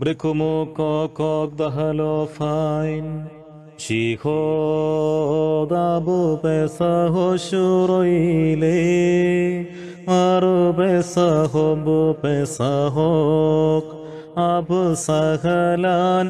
Brikumu kokok dahalofain. Shiho dabu pesaho shuroile. Maru pesaho bu pesahok. Abu sahalan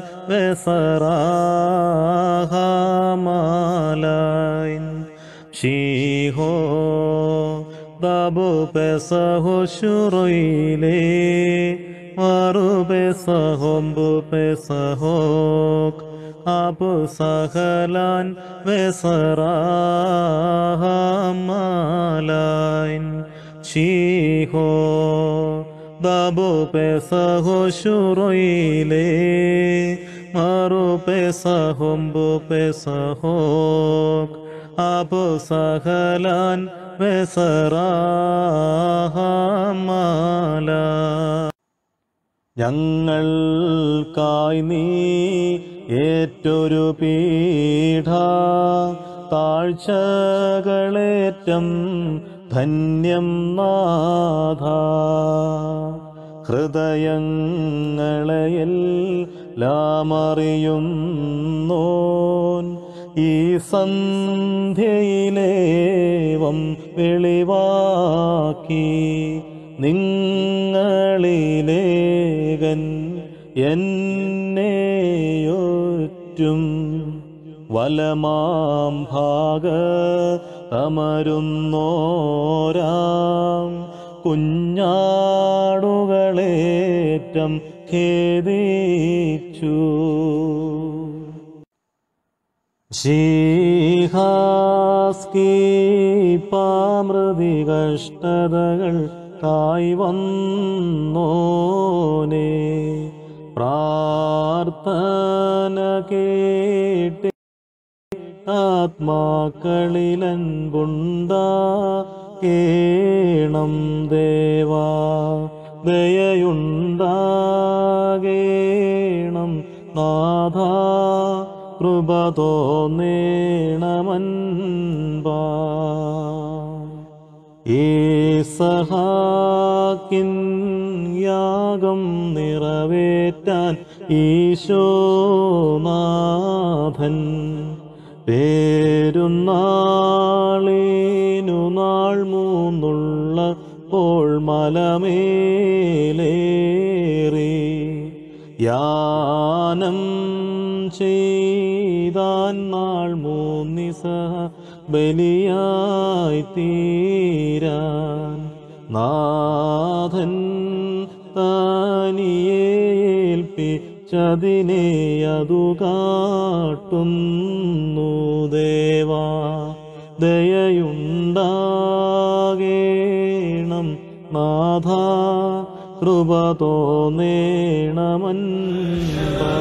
besarahamaലാin. Shiho dabu pesaho shuroile. Maru pesahom bu pesahok. Abu sahalan besarahamaലാin. Shiho dabu pesaho shuroile. Maru pesahom bu pesahok. Abu sahalan besarahamaലാin. ഞങ്ങൾക്കായി നീ ഏറ്റൊരു പീഠ താഴ്ചകളേറ്റം ധന്യം നാഥ ഹൃദയങ്ങളെയെല്ലാമറിയുന്നോൻ ഈ സന്ധ്യയിലേവം വെളിവാക്കി നിങ്ങളിലേകൻ എന്നെയൊറ്റും വലമാം ഭാഗ തമരുന്നോരാം കുഞ്ഞാടുകളേറ്റം ഖേദിച്ചു ശീഹാസ്കി പാമൃതി കഷ്ടതകൾ കായി വന്നോനെ പ്രാർത്ഥന കേട്ട് ആത്മാക്കളിലൻപുണ്ടാ കേണം ദേവാ ദയയുണ്ടാകേണം നാഥ കൃപ തോന്നേണമൻപാ ഈസഹാക്കിൻ യാഗം നിറവേറ്റാൻ ഈശോനാഥൻ പേരുന്നാളിനു നാൾ മൂന്നുള്ള പോൾ മലമേലേറി യാനം ചെയ്താൻ നാൾ മൂന്നിസ ബലിയായി തീരാൻ നാഥൻ താനിയേൽപ്പിച്ചതിനെ അതു കാട്ടുന്നു ദേവാ ദയയുണ്ടാകേണം നാഥ കൃപ തോന്നേണമൻപാ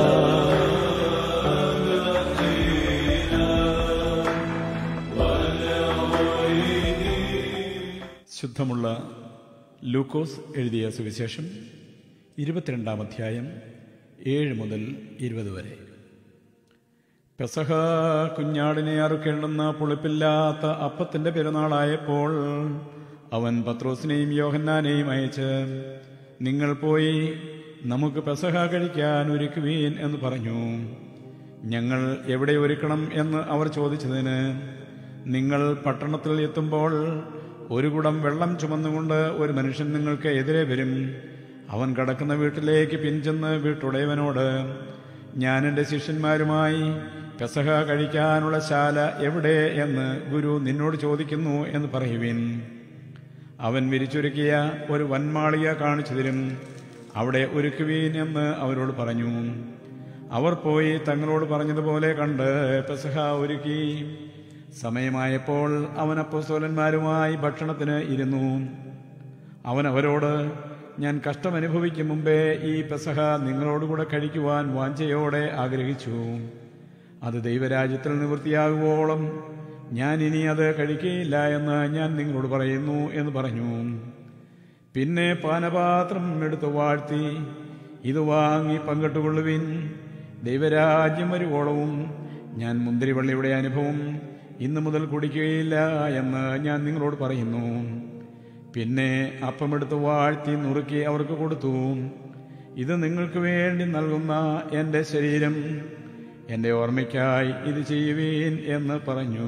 ശുദ്ധമുള്ള ലൂക്കോസ് എഴുതിയ സുവിശേഷം ഇരുപത്തിരണ്ടാം അധ്യായം ഏഴ് മുതൽ ഇരുപത് വരെ പെസഹ കുഞ്ഞാടിനെ അറുക്കേണ്ടുന്ന പുളിപ്പില്ലാത്ത അപ്പത്തിന്റെ പെരുന്നാളായപ്പോൾ അവൻ പത്രോസിനെയും യോഹന്നാനെയും അയച്ച് നിങ്ങൾ പോയി നമുക്ക് പെസഹ കഴിക്കാൻ ഒരുക്കുവീൻ എന്ന് പറഞ്ഞു ഞങ്ങൾ എവിടെ ഒരുക്കണം എന്ന് അവർ ചോദിച്ചതിന് നിങ്ങൾ പട്ടണത്തിൽ എത്തുമ്പോൾ ഒരു കുടം വെള്ളം ചുമന്നുകൊണ്ട് ഒരു മനുഷ്യൻ നിങ്ങൾക്ക് എതിരെ വരും അവൻ കിടക്കുന്ന വീട്ടിലേക്ക് പിൻചെന്ന് വീട്ടുടയവനോട് ഞാൻ എൻ്റെ ശിഷ്യന്മാരുമായി പെസഹ കഴിക്കാനുള്ള ശാല എവിടെ എന്ന് ഗുരു നിന്നോട് ചോദിക്കുന്നു എന്ന് പറയുവിൻ അവൻ വിരിച്ചൊരുക്കിയ ഒരു വൻമാളിക കാണിച്ചു തരും അവിടെ ഒരുക്കുവീൻ എന്ന് അവരോട് പറഞ്ഞു അവർ പോയി തങ്ങളോട് പറഞ്ഞതുപോലെ കണ്ട് പെസഹ ഒരുക്കി സമയമായപ്പോൾ അവൻ അപ്പോസ്തോലന്മാരുമായി ഭക്ഷണത്തിന് ഇരുന്നു അവൻ അവരോട് ഞാൻ കഷ്ടമനുഭവിക്കും മുമ്പേ ഈ പെസഹ നിങ്ങളോടുകൂടെ കഴിക്കുവാൻ വാഞ്ചയോടെ ആഗ്രഹിച്ചു അത് ദൈവരാജ്യത്തിൽ നിവൃത്തിയാകുവോളം ഞാൻ ഇനി അത് കഴിക്കുകയില്ല എന്ന് ഞാൻ നിങ്ങളോട് പറയുന്നു എന്ന് പറഞ്ഞു പിന്നെ പാനപാത്രം എടുത്തു വാഴ്ത്തി ഇത് വാങ്ങി പങ്കിട്ടുകൊള്ളുവിൻ ദൈവരാജ്യം വരുവോളവും ഞാൻ മുന്തിരിവള്ളിയുടെ അനുഭവം ഇന്നു മുതൽ കുടിക്കുകയില്ല എന്ന് ഞാൻ നിങ്ങളോട് പറയുന്നു പിന്നെ അപ്പമെടുത്ത് വാഴ്ത്തി നുറുക്കി അവർക്ക് കൊടുത്തു ഇത് നിങ്ങൾക്ക് വേണ്ടി നൽകുന്ന എൻ്റെ ശരീരം എൻ്റെ ഓർമ്മയ്ക്കായി ഇത് ചെയ്യുവീൻ എന്ന് പറഞ്ഞു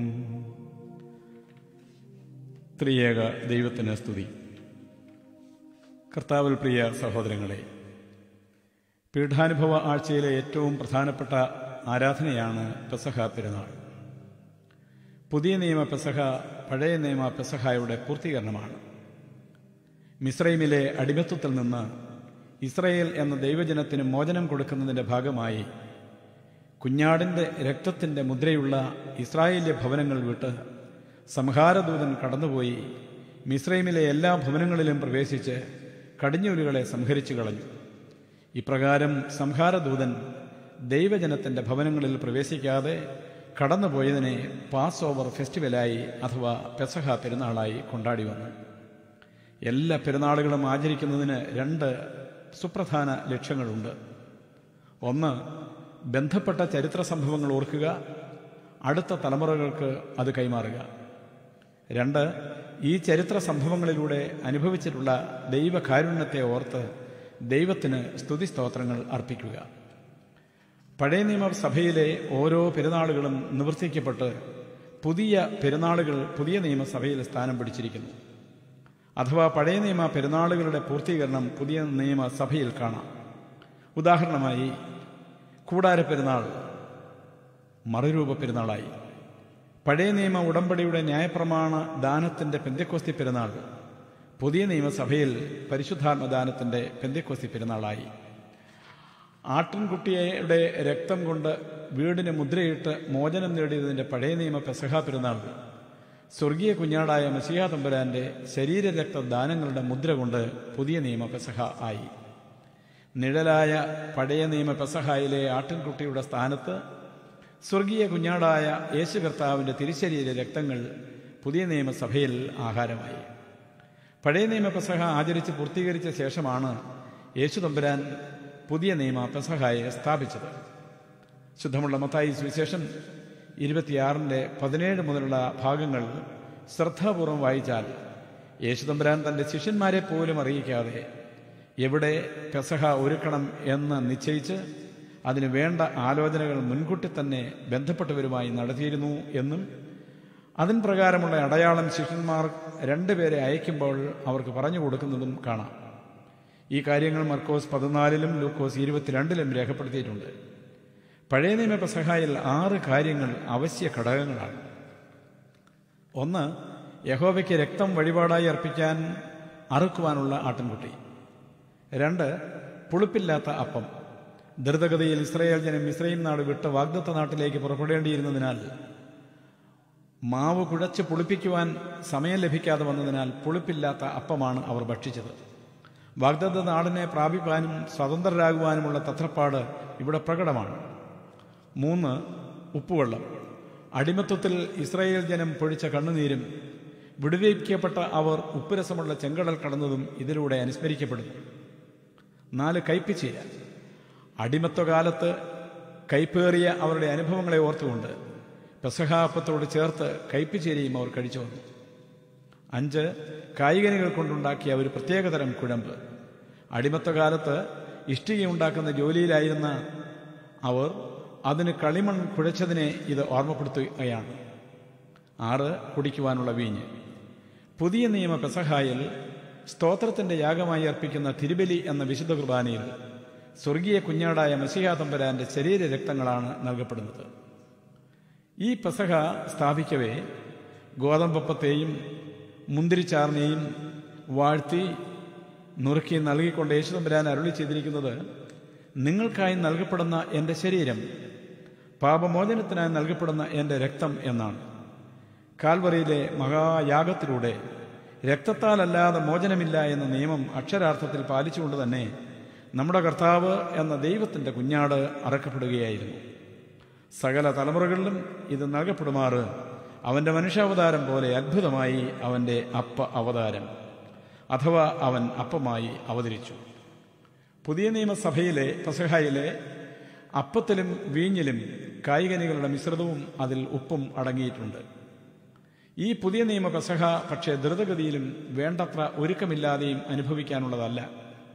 ത്രിയേക ദൈവത്തിന് സ്തുതി കർത്താവിൽ പ്രിയ സഹോദരങ്ങളെ പീഠാനുഭവ ആഴ്ചയിലെ ഏറ്റവും പ്രധാനപ്പെട്ട ആരാധനയാണ് പെസഹ പെരുന്നാൾ പുതിയ നിയമ പെസഹ പഴയ നിയമ പെസഹായുടെ പൂർത്തീകരണമാണ് മിസ്രൈമിലെ അടിമത്വത്തിൽ നിന്ന് ഇസ്രയേൽ എന്ന ദൈവജനത്തിന് മോചനം കൊടുക്കുന്നതിൻ്റെ ഭാഗമായി കുഞ്ഞാടിൻ്റെ രക്തത്തിൻ്റെ മുദ്രയുള്ള ഇസ്രായേല്യ ഭവനങ്ങൾ വിട്ട് സംഹാരദൂതൻ കടന്നുപോയി മിസ്രൈമിലെ എല്ലാ ഭവനങ്ങളിലും പ്രവേശിച്ച് കടിഞ്ഞൂലുകളെ സംഹരിച്ചു കളഞ്ഞു ഇപ്രകാരം സംഹാരദൂതൻ ദൈവജനത്തിൻ്റെ ഭവനങ്ങളിൽ പ്രവേശിക്കാതെ കടന്നുപോയതിനെ പാസ് ഓവർ ഫെസ്റ്റിവലായി അഥവാ പെസഹ പെരുന്നാളായി കൊണ്ടാടി വന്നു എല്ലാ പെരുന്നാളുകളും ആചരിക്കുന്നതിന് രണ്ട് സുപ്രധാന ലക്ഷ്യങ്ങളുണ്ട് ഒന്ന് ബന്ധപ്പെട്ട ചരിത്ര സംഭവങ്ങൾ ഓർക്കുക അടുത്ത തലമുറകൾക്ക് അത് കൈമാറുക രണ്ട് ഈ ചരിത്ര സംഭവങ്ങളിലൂടെ അനുഭവിച്ചിട്ടുള്ള ദൈവകാരുണ്യത്തെ ഓർത്ത് ദൈവത്തിന് സ്തുതിസ്തോത്രങ്ങൾ അർപ്പിക്കുക പഴയ നിയമസഭയിലെ ഓരോ പെരുന്നാളുകളും നിവർത്തിക്കപ്പെട്ട് പുതിയ പെരുന്നാളുകൾ പുതിയ നിയമസഭയിൽ സ്ഥാനം പിടിച്ചിരിക്കുന്നു അഥവാ പഴയ നിയമ പെരുന്നാളുകളുടെ പൂർത്തീകരണം പുതിയ നിയമസഭയിൽ കാണാം ഉദാഹരണമായി കൂടാര പെരുന്നാൾ മറുരൂപ പെരുന്നാളായി പഴയ നിയമ ഉടമ്പടിയുടെ ന്യായപ്രമാണ ദാനത്തിന്റെ പെന്തിക്കോസ്തി പെരുന്നാൾ പുതിയ നിയമസഭയിൽ പരിശുദ്ധാത്മദാനത്തിന്റെ പെന്തിക്കോസ്തി പെരുന്നാളായി ആട്ടിൻകുട്ടിയുടെ രക്തം കൊണ്ട് വീടിന് മുദ്രയിട്ട് മോചനം നേടിയതിന്റെ പഴയ നിയമ പെസഹ പെരുന്നാൾ സ്വർഗീയ കുഞ്ഞാടായ മസിഹാ തമ്പുരാന്റെ ശരീരരക്ത ദാനങ്ങളുടെ മുദ്ര കൊണ്ട് പുതിയ നിയമ പെസഹ ആയി നിഴലായ പഴയ നിയമ പെസഹായിലെ ആട്ടിൻകുട്ടിയുടെ സ്ഥാനത്ത് സ്വർഗീയ കുഞ്ഞാടായ യേശു കർത്താവിന്റെ തിരിശരീര രക്തങ്ങൾ പുതിയ നിയമസഭയിൽ ആഹാരമായി പഴയ നിയമ പെസഹ ആചരിച്ച് പൂർത്തീകരിച്ച ശേഷമാണ് യേശു തമ്പുരാൻ പുതിയ നിയമ പെസഹായെ സ്ഥാപിച്ചത് ശുദ്ധമുള്ള മത്തായി സുവിശേഷം ഇരുപത്തിയാറിൻ്റെ പതിനേഴ് മുതലുള്ള ഭാഗങ്ങൾ ശ്രദ്ധാപൂർവം വായിച്ചാൽ യേശുതമ്പുരാൻ തൻ്റെ ശിഷ്യന്മാരെ പോലും അറിയിക്കാതെ എവിടെ പെസഹ ഒരുക്കണം എന്ന് നിശ്ചയിച്ച് അതിന് വേണ്ട ആലോചനകൾ മുൻകൂട്ടി തന്നെ ബന്ധപ്പെട്ടവരുമായി നടത്തിയിരുന്നു എന്നും അതിൻ പ്രകാരമുള്ള അടയാളം ശിഷ്യന്മാർ രണ്ടുപേരെ അയക്കുമ്പോൾ അവർക്ക് പറഞ്ഞു കൊടുക്കുന്നതും കാണാം ഈ കാര്യങ്ങൾ മർക്കോസ് പതിനാലിലും ലൂക്കോസ് ഇരുപത്തിരണ്ടിലും രേഖപ്പെടുത്തിയിട്ടുണ്ട് പഴയ നിയമ പെസഹായിൽ ആറ് കാര്യങ്ങൾ അവശ്യ ഘടകങ്ങളാണ് ഒന്ന് യഹോവയ്ക്ക് രക്തം വഴിപാടായി അർപ്പിക്കാൻ അറുക്കുവാനുള്ള ആട്ടിൻകുട്ടി രണ്ട് പുളിപ്പില്ലാത്ത അപ്പം ദ്രുതഗതിയിൽ ഇസ്രയേൽ ജനം ഇസ്രയേൽ നാട് വിട്ട് വാഗ്ദത്ത നാട്ടിലേക്ക് പുറപ്പെടേണ്ടിയിരുന്നതിനാൽ മാവ് കുഴച്ച് പുളിപ്പിക്കുവാൻ സമയം ലഭിക്കാതെ വന്നതിനാൽ പുളിപ്പില്ലാത്ത അപ്പമാണ് അവർ ഭക്ഷിച്ചത് വാഗ്ദത്ത നാടിനെ പ്രാപിപ്പാനും സ്വതന്ത്രരാകുവാനുമുള്ള തത്രപ്പാട് ഇവിടെ പ്രകടമാണ് മൂന്ന് ഉപ്പുവെള്ളം അടിമത്വത്തിൽ ഇസ്രായേൽ ജനം പൊഴിച്ച കണ്ണുനീരും വിടുവിക്കപ്പെട്ട അവർ ഉപ്പുരസമുള്ള ചെങ്കടൽ കടന്നതും ഇതിലൂടെ അനുസ്മരിക്കപ്പെടുന്നു നാല് കയ്പിച്ചീര അടിമത്വകാലത്ത് കൈപ്പേറിയ അവരുടെ അനുഭവങ്ങളെ ഓർത്തുകൊണ്ട് പെസഹാപ്പത്തോട് ചേർത്ത് കയ്പിച്ചേരിയും അവർ കഴിച്ചു വന്നു അഞ്ച് കായികനികൾ കൊണ്ടുണ്ടാക്കിയ ഒരു പ്രത്യേകതരം കുഴമ്പ് അടിമത്വകാലത്ത് ഇഷ്ടികയുണ്ടാക്കുന്ന ജോലിയിലായിരുന്ന അവർ അതിന് കളിമൺ കുഴച്ചതിനെ ഇത് ഓർമ്മപ്പെടുത്തുകയാണ് ആറ് കുടിക്കുവാനുള്ള വീഞ്ഞ് പുതിയ നിയമ പെസഹായിൽ സ്തോത്രത്തിന്റെ യാഗമായി അർപ്പിക്കുന്ന തിരുബലി എന്ന വിശുദ്ധ കുർബാനയിൽ സ്വർഗീയ കുഞ്ഞാടായ മസിഹാ തമ്പരാന്റെ ശരീര രക്തങ്ങളാണ് നൽകപ്പെടുന്നത് ഈ പെസഹ സ്ഥാപിക്കവേ ഗോതമ്പപ്പത്തെയും മുന്തിരിച്ചാറിനെയും വാഴ്ത്തി നുറുക്കി നൽകിക്കൊണ്ട് യേശുതമ്പരാൻ അരുളി ചെയ്തിരിക്കുന്നത് നിങ്ങൾക്കായി നൽകപ്പെടുന്ന എൻ്റെ ശരീരം പാപമോചനത്തിനായി നൽകപ്പെടുന്ന എൻ്റെ രക്തം എന്നാണ് കാൽവറിയിലെ മഹായാഗത്തിലൂടെ രക്തത്താലല്ലാതെ മോചനമില്ല എന്ന നിയമം അക്ഷരാർത്ഥത്തിൽ പാലിച്ചുകൊണ്ട് തന്നെ നമ്മുടെ കർത്താവ് എന്ന ദൈവത്തിൻ്റെ കുഞ്ഞാട് അറക്കപ്പെടുകയായിരുന്നു സകല തലമുറകളിലും ഇത് നൽകപ്പെടുമാറ് അവന്റെ മനുഷ്യാവതാരം പോലെ അത്ഭുതമായി അവന്റെ അപ്പ അവതാരം അഥവാ അവൻ അപ്പമായി അവതരിച്ചു പുതിയ നിയമസഭയിലെ പെസഹായിലെ അപ്പത്തിലും വീഞ്ഞിലും കായികനികളുടെ മിശ്രിതവും അതിൽ ഉപ്പും അടങ്ങിയിട്ടുണ്ട് ഈ പുതിയ നിയമ പെസഹ പക്ഷേ ദ്രുതഗതിയിലും വേണ്ടത്ര ഒരുക്കമില്ലാതെയും അനുഭവിക്കാനുള്ളതല്ല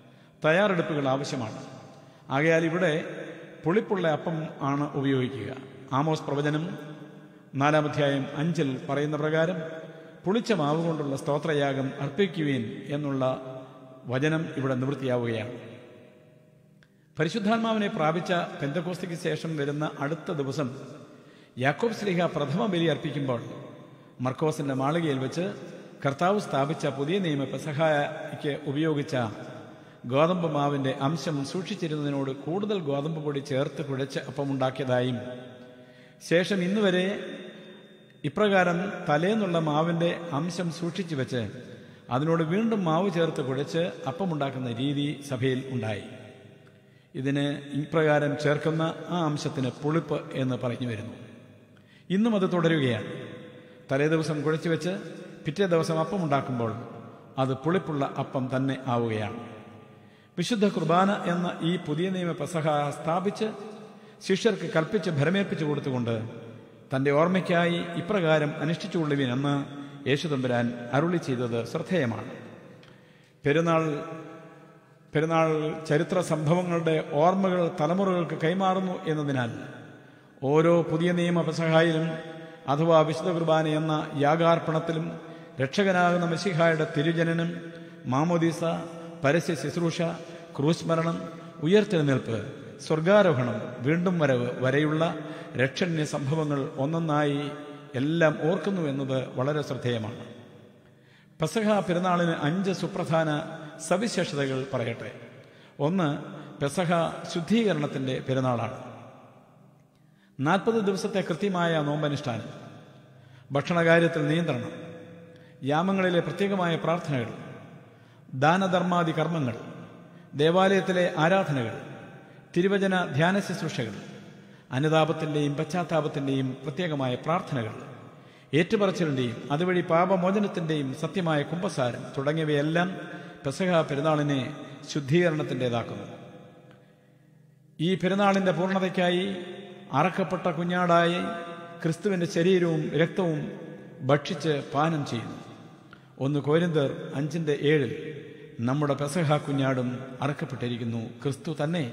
തയ്യാറെടുപ്പുകൾ ആവശ്യമാണ് ആകയാൽ ഇവിടെ പുളിപ്പുള്ള അപ്പം ആണ് ഉപയോഗിക്കുക ആമോസ് പ്രവചനം നാലാമധ്യായം അഞ്ചിൽ പറയുന്ന പ്രകാരം പുളിച്ച മാവ് കൊണ്ടുള്ള സ്തോത്രയാഗം അർപ്പിക്കുവീൻ എന്നുള്ള വചനം ഇവിടെ നിവൃത്തിയാവുകയാണ് പരിശുദ്ധാത്മാവിനെ പ്രാപിച്ച പെന്തക്കോസ്തിക്ക് ശേഷം വരുന്ന അടുത്ത ദിവസം യാക്കോബ് സ്ലിഹ പ്രഥമ ബലി അർപ്പിക്കുമ്പോൾ മർക്കോസിന്റെ മാളികയിൽ വെച്ച് കർത്താവ് സ്ഥാപിച്ച പുതിയ നിയമ പെസഹായ്ക്ക് ഉപയോഗിച്ച ഗോതമ്പ് മാവിന്റെ അംശം സൂക്ഷിച്ചിരുന്നതിനോട് കൂടുതൽ ഗോതമ്പ് പൊടി ചേർത്ത് കുഴച്ച് അപ്പമുണ്ടാക്കിയതായും ശേഷം ഇന്നുവരെ ഇപ്രകാരം തലേന്നുള്ള മാവിന്റെ അംശം സൂക്ഷിച്ചു വെച്ച് അതിനോട് വീണ്ടും മാവ് ചേർത്ത് കുഴച്ച് അപ്പമുണ്ടാക്കുന്ന രീതി സഭയിൽ ഉണ്ടായി ഇതിന് ഇപ്രകാരം ചേർക്കുന്ന ആ അംശത്തിന് പുളിപ്പ് എന്ന് പറഞ്ഞു വരുന്നു ഇന്നും അത് തുടരുകയാണ് തലേ ദിവസം കുഴച്ചു വെച്ച് പിറ്റേ ദിവസം അപ്പം ഉണ്ടാക്കുമ്പോൾ അത് പുളിപ്പുള്ള അപ്പം തന്നെ ആവുകയാണ് വിശുദ്ധ കുർബാന എന്ന ഈ പുതിയ നിയമ പെസഹ സ്ഥാപിച്ച് ശിഷ്യർക്ക് കൽപ്പിച്ച് ഭരമേൽപ്പിച്ചു കൊടുത്തുകൊണ്ട് തന്റെ ഓർമ്മയ്ക്കായി ഇപ്രകാരം അനുഷ്ഠിച്ചുകൊള്ളുവിൻ എന്ന് യേശുതമ്പുരാൻ അരുളി ചെയ്തത് ശ്രദ്ധേയമാണ് പെരുന്നാൾ പെരുന്നാൾ ചരിത്ര സംഭവങ്ങളുടെ ഓർമ്മകൾ തലമുറകൾക്ക് കൈമാറുന്നു എന്നതിനാൽ ഓരോ പുതിയ നിയമ പെസഹായിലും അഥവാ വിശുദ്ധ കുർബാന എന്ന യാഗാർപ്പണത്തിലും രക്ഷകനാകുന്ന മെസ്സിഹായുടെ തിരുജനനം മാമോദീസ പരസ്യ ശുശ്രൂഷ ക്രൂശ് മരണം ഉയർത്തെഴുന്നേൽപ്പ് സ്വർഗാരോഹണം വീണ്ടും വരവ് വരെയുള്ള രക്ഷണ്യ സംഭവങ്ങൾ ഒന്നൊന്നായി എല്ലാം ഓർക്കുന്നു എന്നത് വളരെ ശ്രദ്ധേയമാണ് പെസഹ പെരുന്നാളിന് അഞ്ച് സുപ്രധാന സവിശേഷതകൾ പറയട്ടെ ഒന്ന് പെസഹ ശുദ്ധീകരണത്തിന്റെ പെരുന്നാളാണ് നാൽപ്പത് ദിവസത്തെ കൃത്യമായ നോമ്പനുഷ്ഠാനം ഭക്ഷണകാര്യത്തിൽ നിയന്ത്രണം യാമങ്ങളിലെ പ്രത്യേകമായ പ്രാർത്ഥനകൾ ദാനധർമാദി കർമ്മങ്ങൾ ദേവാലയത്തിലെ ആരാധനകൾ തിരുവചന ധ്യാന ശുശ്രൂഷകൾ അനുതാപത്തിന്റെയും പശ്ചാത്താപത്തിന്റെയും പ്രത്യേകമായ പ്രാർത്ഥനകൾ ഏറ്റുപറച്ചിലിന്റെയും അതുവഴി പാപമോചനത്തിന്റെയും സത്യമായ കുംഭസാരം തുടങ്ങിയവയെല്ലാം പെസഹ പെരുന്നാളിനെ ശുദ്ധീകരണത്തിൻ്റെതാക്കുന്നു ഈ പെരുന്നാളിന്റെ പൂർണ്ണതയ്ക്കായി അറക്കപ്പെട്ട കുഞ്ഞാടായി ക്രിസ്തുവിന്റെ ശരീരവും രക്തവും ഭക്ഷിച്ച് പാനം ചെയ്യുന്നു ഒന്ന് കോരിന്തർ അഞ്ചിന്റെ ഏഴിൽ നമ്മുടെ പെസഹ കുഞ്ഞാടും അറക്കപ്പെട്ടിരിക്കുന്നു ക്രിസ്തു തന്നെ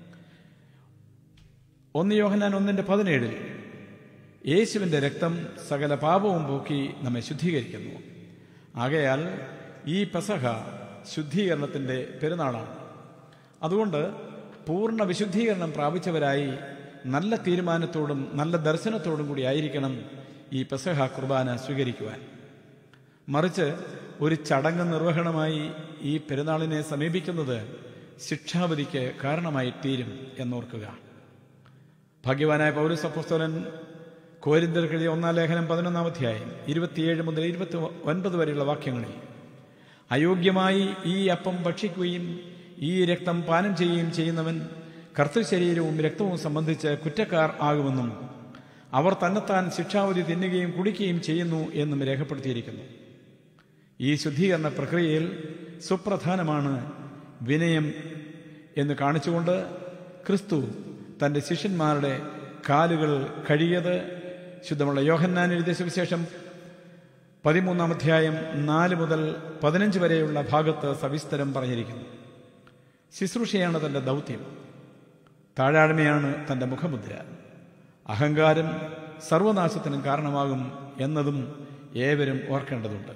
ഒന്ന് യോഹനാൻ ഒന്നിന്റെ പതിനേഴിൽ യേശുവിന്റെ രക്തം സകല പാപവും പോക്കി നമ്മെ ശുദ്ധീകരിക്കുന്നു ആകയാൽ ഈ പെസഹ ശുദ്ധീകരണത്തിന്റെ പെരുന്നാളാണ് അതുകൊണ്ട് പൂർണ്ണ വിശുദ്ധീകരണം പ്രാപിച്ചവരായി നല്ല തീരുമാനത്തോടും നല്ല ദർശനത്തോടും കൂടി ആയിരിക്കണം ഈ പെസഹ കുർബാന സ്വീകരിക്കുവാൻ മറിച്ച് ഒരു ചടങ്ങ് നിർവഹണമായി ഈ പെരുന്നാളിനെ സമീപിക്കുന്നത് ശിക്ഷാവധിക്ക് കാരണമായി തീരും എന്നോർക്കുക ഭാഗ്യവാനായ പൗരസ് അപ്പോസ്തലൻ കോരിന്തർ കഴിയ ഒന്നാം ലേഖനം പതിനൊന്നാം അധ്യായം ഇരുപത്തിയേഴ് മുതൽ ഇരുപത്തി ഒൻപത് വരെയുള്ള വാക്യങ്ങളിൽ അയോഗ്യമായി ഈ അപ്പം ഭക്ഷിക്കുകയും ഈ രക്തം പാനം ചെയ്യുകയും ചെയ്യുന്നവൻ കർത്തൃശരീരവും രക്തവും സംബന്ധിച്ച് കുറ്റക്കാർ ആകുമെന്നും അവർ തന്നെത്താൻ ശിക്ഷാവധി തിന്നുകയും കുടിക്കുകയും ചെയ്യുന്നു എന്നും രേഖപ്പെടുത്തിയിരിക്കുന്നു ഈ ശുദ്ധീകരണ പ്രക്രിയയിൽ സുപ്രധാനമാണ് വിനയം എന്ന് കാണിച്ചുകൊണ്ട് ക്രിസ്തു തന്റെ ശിഷ്യന്മാരുടെ കാലുകൾ കഴുകിയത് ശുദ്ധമുള്ള യോഹന്നാൻ എഴുതിയ സുവിശേഷം പതിമൂന്നാം അധ്യായം നാല് മുതൽ പതിനഞ്ച് വരെയുള്ള ഭാഗത്ത് സവിസ്തരം പറഞ്ഞിരിക്കുന്നു ശുശ്രൂഷയാണ് തന്റെ ദൗത്യം താഴാഴ്മയാണ് തന്റെ മുഖമുദ്ര അഹങ്കാരം സർവനാശത്തിനും കാരണമാകും എന്നതും ഏവരും ഓർക്കേണ്ടതുണ്ട്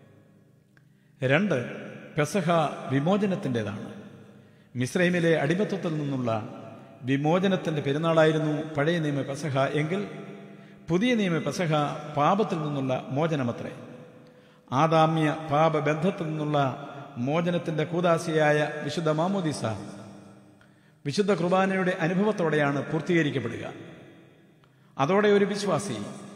രണ്ട് പെസഹ വിമോചനത്തിൻ്റെതാണ് മിസ്രൈമിലെ അടിമത്വത്തിൽ നിന്നുള്ള വിമോചനത്തിന്റെ പെരുന്നാളായിരുന്നു പഴയ നിയമ പെസഹ എങ്കിൽ പുതിയ നിയമ പെസഹ പാപത്തിൽ നിന്നുള്ള മോചനമത്രേ ആദാമ്യ പാപബന്ധത്തിൽ നിന്നുള്ള മോചനത്തിന്റെ കൂതാശിയായ വിശുദ്ധ മാമോദിസ വിശുദ്ധ കുർബാനയുടെ അനുഭവത്തോടെയാണ് പൂർത്തീകരിക്കപ്പെടുക അതോടെ ഒരു വിശ്വാസി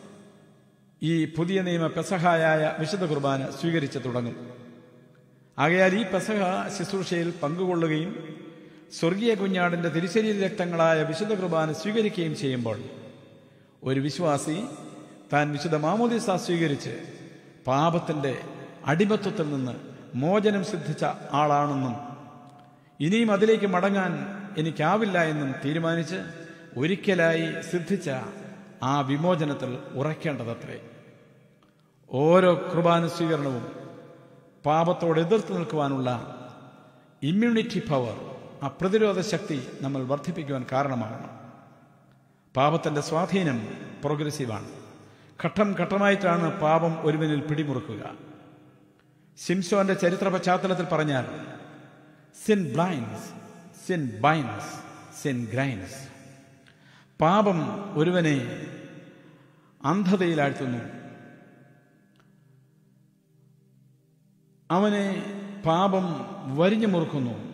ഈ പുതിയ നിയമ പെസഹായായ വിശുദ്ധ കുർബാന സ്വീകരിച്ചു തുടങ്ങും ആകയാൽ ഈ പെസഹ ശുശ്രൂഷയിൽ പങ്കുകൊള്ളുകയും സ്വർഗീയ കുഞ്ഞാടിന്റെ തിരിശരീര രക്തങ്ങളായ വിശുദ്ധ കുർബാന സ്വീകരിക്കുകയും ചെയ്യുമ്പോൾ ഒരു വിശ്വാസി താൻ വിശുദ്ധ മാമോദിസ സ്വീകരിച്ച് പാപത്തിന്റെ അടിമത്വത്തിൽ നിന്ന് മോചനം സിദ്ധിച്ച ആളാണെന്നും ഇനിയും അതിലേക്ക് മടങ്ങാൻ എനിക്കാവില്ല എന്നും തീരുമാനിച്ച് ഒരിക്കലായി സിദ്ധിച്ച ആ വിമോചനത്തിൽ ഉറയ്ക്കേണ്ടതത്രേ ഓരോ കുർബാന സ്വീകരണവും പാപത്തോട് എതിർത്ത് നിൽക്കുവാനുള്ള ഇമ്മ്യൂണിറ്റി പവർ ആ പ്രതിരോധ ശക്തി നമ്മൾ വർദ്ധിപ്പിക്കുവാൻ കാരണമാകണം പാപത്തിൻ്റെ സ്വാധീനം പ്രോഗ്രസീവാണ് ഘട്ടം ഘട്ടമായിട്ടാണ് പാപം ഒരുവനിൽ പിടിമുറുക്കുക സിംസോന്റെ ചരിത്ര പശ്ചാത്തലത്തിൽ പറഞ്ഞാൽ sin blinds sin binds sin grinds പാപം ഒരുവനെ അന്ധതയിലാഴ്ത്തുന്നു അവനെ പാപം വരിഞ്ഞു മുറുക്കുന്നു